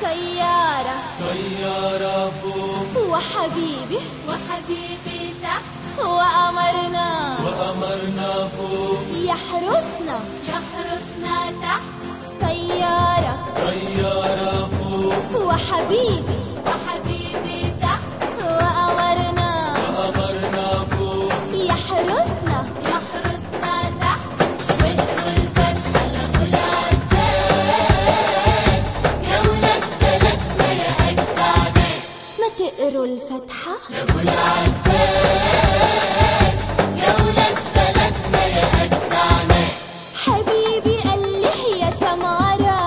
طيارة طيارة فوق وحبيبي وحبيبي تحت وقمرنا وقمرنا فوق يحرسنا يحرسنا تحت طيارة طيارة فوق وحبيبي وحبيبي تحت وقمرنا وقمرنا فوق يحرسنا يحرسنا تحت واقروا الفتحة لكل عباس يا ولاد بلدنا يا أجدع ناس ما تقروا الفتحة أبو العباس يا ولاد بلدنا يا أجدع ناس حبيبي قال لي يا سمارة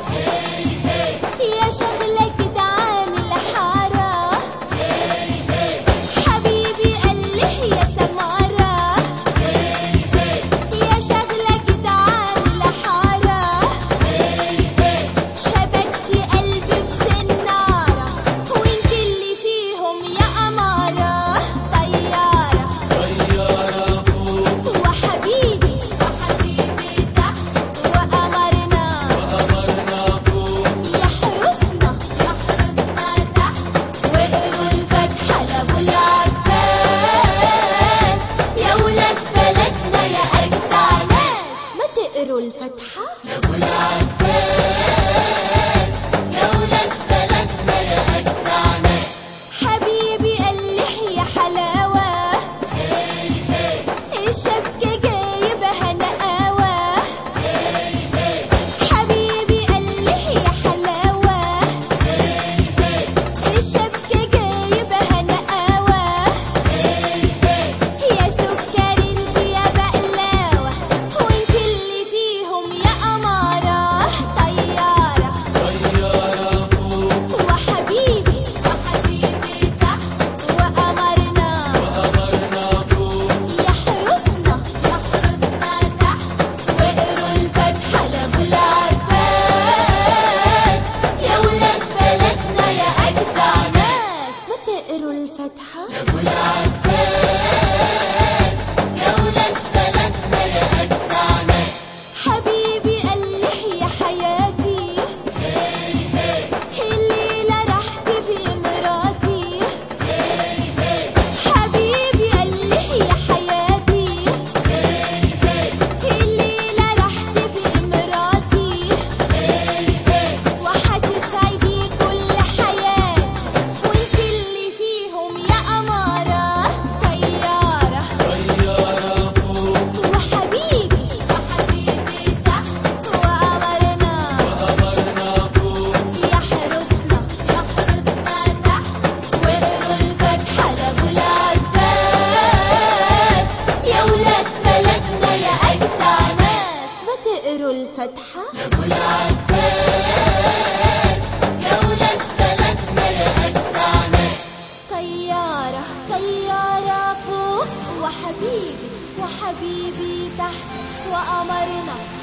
يا شغلة جدعان الحارة حبيبي قال لي يا سمارة يا شغلة جدعان الحارة شبكتي قلبي بسنارة وانت اللي فيهم يا أمارة طيارة طيارة فوق وحبيبي وحبيبي تحت وقمرنا وقمرنا فوق يحرسنا يحرسنا تحت واقروا الفتحة لأبو العباس يا ولاد بلدنا يا أجدع ناس ما تقروا الفتحة أبو العباس يا ولاد بلدنا يا أجدع ناس حبيبي قال لي يا حلاوة الشبكة جايبها نقاوة حبيبي قال لي يا حلاوة الشبكة جايبها نقاوة يا سكر انت يا بقلاوة وانت اللي فيهم يا أمارة طيارة طيارة فوق وحبيبي وحبيبي تحت وقمرنا وقمرنا فوق يحرسنا يحرسنا تحت واقروا الفتحة لأبو العباس يا ولاد بلدنا يا أجدع ناس ما تقروا الفتحة أبو العباس يا ولاد بلدنا يا أجدع ناس حبيبي قال لي يا حياتي الليلة رحت بمراتي حبيبي قال لي يا حياتي الليلة رحت بمراتي وحتسعدي كل حياتي وانت اللي فيهم يا أمارة طيارة طيارة فوق وحبيبي وحبيبي تحت وقمرنا وقمرنا فوق يحرسنا يحرسنا تحت واقروا الفتحة لأبو العباس يا ولاد بلدنا يا أجدع ناس ما تقروا الفتحة أبو العباس يا ولاد بلدنا يا أجدع ناس طيارة طيارة فوق وحبيبي وحبيبي تحت وقمرنا